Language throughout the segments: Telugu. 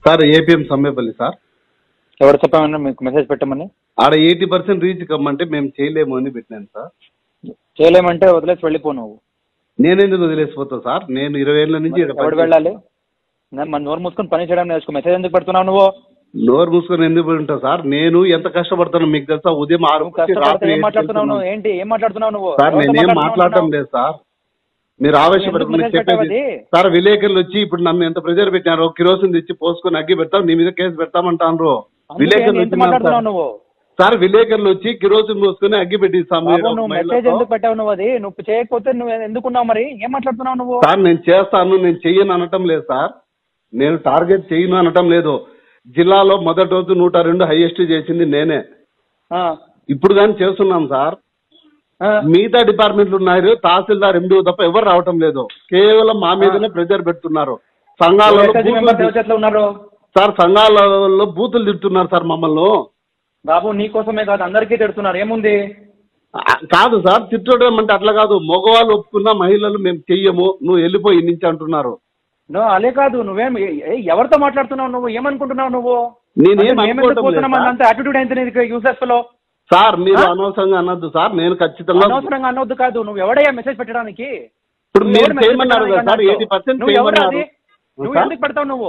సార్ ఏపీఎం సమ్మేపల్లి సార్ ఎవరు చెప్పామన్నా మీకు మెసేజ్ పెట్టమని ఆడ ఎయిటీ పర్సెంట్ రీచ్ కమ్మంటే మేము చేయలేము అని పెట్టినాను సార్ చేయలేమంటే వదిలేసి వెళ్ళిపో నువ్వు నేనెందుకు వదిలేసిపోతా సార్ నేను ఇరవై ఏళ్ళ నుంచి ఈడ ఎవడు పని- వెళ్ళాలి నేను మన నోరు మూసుకొని పని చేయడం నేర్చుకో మెసేజ్ ఎందుకు పెడుతున్నావు నువ్వు నోరు మూసుకొని ఎందుకు ఉంటా సార్ నేను ఎంత కష్టపడతాను మీకు తెలుసా ఉదయం ఆరు నువ్వు నుంచి కష్టపడితే రాత్రి ఏం ఏడు మాట్లాడుతున్నావు నువ్వు చేస్తున్నాను. ఏంటి ఏం మాట్లాడుతున్నావు నువ్వు సార్ ఎవరితో నేనేం మాట్లాడుతున్నావు మాట్లాడటం అన్నావు? లేదు సార్ మీరు ఆవేశపడకుండా ఎందుకు మెసేజ్ చెప్పేది పెట్టావు సార్ విలేకరులు వచ్చి ఇప్పుడు నన్ను ఎంత ప్రెజర్ పెట్టినారో కిరోసిన్ తెచ్చి పోసుకొని అగ్గి పెడతాం నీ మీద కేసు పెడతామంటారు అందుకే విలేకరులు ఏంటి వచ్చి మాట్లాడుతున్నావు మాట్లాడు- నువ్వు సార్ విలేకరులు వచ్చి కిరోసిన్ పోసుకొని అగ్గి పెట్టిస్తాం బాబు మీరు ఒక నువ్వు మహిళతో. మెసేజ్ ఎందుకు పెట్టావు నువ్వు అది నువ్వు చేయకపోతే నువ్వు ఎందుకున్నావు మరి ఏం మాట్లాడుతున్నావు నువ్వు సార్ నేను చేస్తాను నేను చెయ్యను అనటం లేదు సార్ నేను టార్గెట్ చేయను అనటం లేదు జిల్లాలో మొదటి రోజు నూట రెండు హైయెస్ట్ చేసింది నేనే ఆ, ఇప్పుడు కానీ చేస్తున్నాం సార్ ఆ, మిగతా డిపార్ట్మెంట్లు ఉన్నారు తహసీల్దార్ ఎండి తప్ప ఎవరు రావటం లేదు కేవలం మా మీదనే ప్రెజర్ పెడుతున్నారు సంఘాలలో SSG బూతులు మెంబర్స్ తి- ఎవరి చేతిలో ఉన్నారు సార్ సంఘాలలో బూతులు తిడుతున్నారు సార్ మమ్మల్ని బాబు నీ కోసమే కాదు అందరికీ తిడుతున్నారు ఏముంది ఆ, కాదు సార్ తిట్టడం అంటే అట్లా కాదు మగవాళ్ళు ఒప్పుకున్న మహిళలు మేము చెయ్యము నువ్వు వెళ్ళిపోయి ఇన్ని నుంచి అంటున్నారు నువ్వు అలే కాదు నువ్వేం ఏ- ఏ- ఎవరితో మాట్లాడుతున్నావు నువ్వు ఏమనుకుంటున్నావు నువ్వు నేనేం అంటే మేము ఎందుకు అనుకోవటం లేదు పోతున్నాం సార్. అంత యాటిట్యూడ్ అయితే నీకు యూసెస్ లో సార్ మీరు ఆ? అనవసరంగా అనొద్దు సార్ నేను ఖచ్చితంగా అనవసరంగా అనొద్దు కాదు నువ్వు ఎవడయ్యా మెసేజ్ పెట్టడానికి ఇప్పుడు నువ్వు మీరు ఎవడు message చేయమన్నారు కదా సార్ పెట్టడానికి ఎయిటీ పర్సెంట్ నువ్వు ఎవరు చేయమన్నారు అది? నువ్వు సార్? ఎందుకు పెడతావు నువ్వు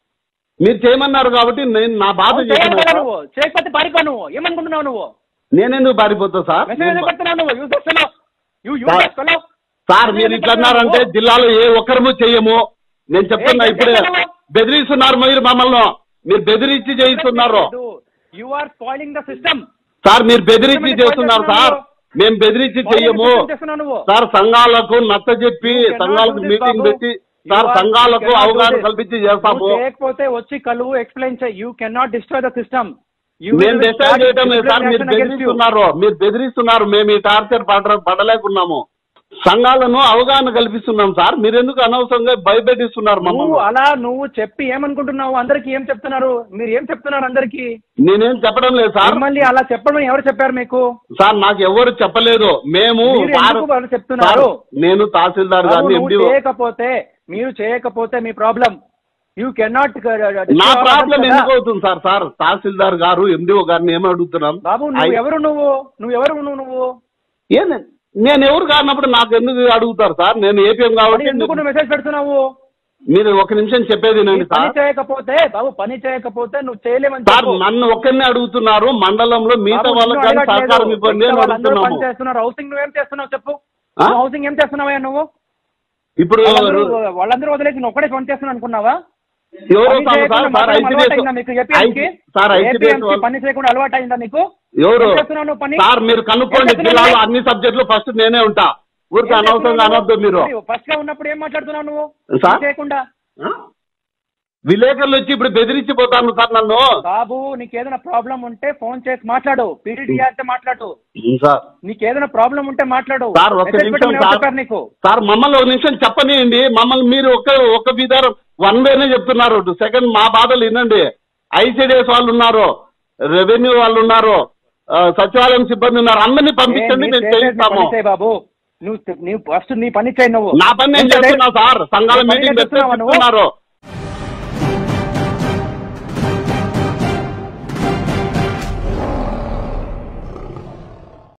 మీరు చేయమన్నారు కాబట్టి నేను నా బాధ నువ్వు చేయాలి చెప్పినా కదా సార్. నువ్వు చేయకపోతే పారిపో నువ్వు ఏమనుకుంటున్నావు నువ్వు నేనెందుకు పారిపోతా సార్ మెసేజ్ ఎందుకు పెడుతున్నావు నువ్వు యూసెస్ ఫెలో యూ సార్, యూసెస్ ఫెలో సార్ మీరు ఇట్లా అన్నారంటే జిల్లాలో ఏ ఒక్కరము చెయ్యము నేను చెప్తున్నా ఏ, ఇప్పుడే చెప్తున్నావా? బెదిరిస్తున్నారు మీరు మమ్మల్ని మీరు బెదిరించి చేయిస్తున్నారు you are spoiling the system sir మీరు బెదిరించి చేస్తున్నారు సార్ మేము బెదిరించి చెయ్యము చేస్తున్నావు నువ్వు సార్ సంఘాలకు నచ్చ చెప్పి You cannot సంఘాలకు do this, మీటింగ్ బాబు. పెట్టి You సార్ are- సంఘాలకు you cannot do అవగాహన this. కల్పించి చేస్తాము నువ్వు చేయకపోతే వచ్చి కలువు ఎక్స్ప్లెయిన్ చేయి you cannot destroy the system మేము డిసైడ్ చేయడం లేదు సార్ మీరు బెదిరిస్తున్నారు మీరు బెదిరిస్తున్నారు మేము ఈ టార్చర్ పడ పడలేకున్నాము సంఘాలను అవగాహన కల్పిస్తున్నాం సార్ మీరు ఎందుకు అనవసరంగా భయపెట్టిస్తున్నారు నువ్వు మమ్మల్ని అలా నువ్వు చెప్పి ఏమనుకుంటున్నావు అందరికి ఏం చెప్తున్నారు మీరు ఏం చెప్తున్నారు అందరికి నేనేం చెప్పడం లేదు సార్ మిమ్మల్ని అలా చెప్పడం ఎవరు చెప్పారు మీకు సార్ నాకు ఎవరు చెప్పలేదు మేము మీరు వారు- ఎందుకు వాళ్ళు చెప్తున్నారు? సార్, నేను తహసీల్దార్ బాబు, గారిని నువ్వు ఎండిఓ చేయకపోతే మీరు చేయకపోతే మీ ప్రాబ్లం యూ కెనాట్ నా ప్రాబ్లం ఎందుకు అవుతుంది సార్ సార్ తహసీల్దార్ గారు ఎండిఓ గారిని ఏమి అడుగుతున్నాం బాబు నువ్వు ఐ- ఎవరు నువ్వు నువ్వు ఎవరు నువ్వు నువ్వు ఏం- నేను ఎవరు కానప్పుడు నాకు ఎందుకు అడుగుతారు సార్ నేను ఏపీఎం మరి కాబట్టి ఎందుకు నువ్వు మెసేజ్ పెడుతున్నావు మీరు ఒక నిమిషం చెప్పేది నీ వినండి పని సార్ చేయకపోతే బాబు పని చేయకపోతే నువ్వు చేయలేమని సార్ చెప్పు. నన్ను ఒక్కరినే అడుగుతున్నారు మండలంలో మిగతా బాబు, వాళ్ళకి నిన్ను కానీ అడగట్లేదు. సహకారం ఇవ్వండి అని మిగతా వాళ్ళందరూ అడుగుతున్నాము పని చేస్తున్నారు హౌసింగ్ నువ్వేం చేస్తున్నావు చెప్పు ఆ? నువ్వు హౌసింగ్ ఏం చేస్తున్నావా నువ్వు ఇప్పుడు వాళ్ళందరూ వాళ్ళందరూ వదిలేసి నువ్వు ఒక్కడే పని చేస్తున్నావు అనుకున్నావా ఎవరు పని వస్తారు చేయకుండా సార్ సార్ మాత్రం ఐసీడీఎస్ అలవాటైందా మీకు APM కి? సార్ APM ఐసీడీఎస్ కి పని చేయకుండా అలవాటు అయిందా నీకు ఎవరు ఏం చేస్తున్నావు నువ్వు పని సార్ మీరు కనుక్కోండి ఏం చేస్తున్నావు జిల్లాలో నువ్వు? అన్ని సబ్జెక్టులు ఫస్ట్ నేనే ఉంటా ఊరికి అనవసరంగా అనొద్దు మీరు ఫస్ట్ గా ఉన్నప్పుడు ఏం మాట్లాడుతున్నావు నువ్వు సార్? పని చేయకుండా ఆ? విలేకరులు వచ్చి ఇప్పుడు బెదిరించిపోతాను సార్ నన్ను బాబు నీకు ఏదైనా ప్రాబ్లం ఉంటే ఫోన్ చేసి మాట్లాడు పీడీడీఆర్ మాట్లాడు సార్ నీకు ఏదైనా ప్రాబ్లం ఉంటే మాట్లాడు సార్ ఒక్క మెసేజ్ నిమిషం పెట్టమని ఎవరు సార్ చెప్పారు నీకు సార్ మమ్మల్ని ఒక నిమిషం చెప్పనీయండి మమ్మల్ని మీరు ఒక ఒక విధానం వన్ వేనే చెప్తున్నారు సెకండ్ మా బాధలు వినండి ఐసీడీఎస్ వాళ్ళు ఉన్నారు రెవెన్యూ వాళ్ళు ఉన్నారు ఆ, సచివాలయం సిబ్బంది ఉన్నారు అందరినీ పంపించండి ఏ, నీ మేము చేసేది నీ చేయిస్తాము పని చేయి బాబు నువ్వు నువ్వు ఫస్ట్ నీ పని చేయి నువ్వు నా పని నేను ఎంత చేస్తున్నా ధైర్యం- సార్ సంఘాల నీ పని మీటింగ్ పెట్టి చేస్తున్నావా నువ్వు? చెప్తున్నారు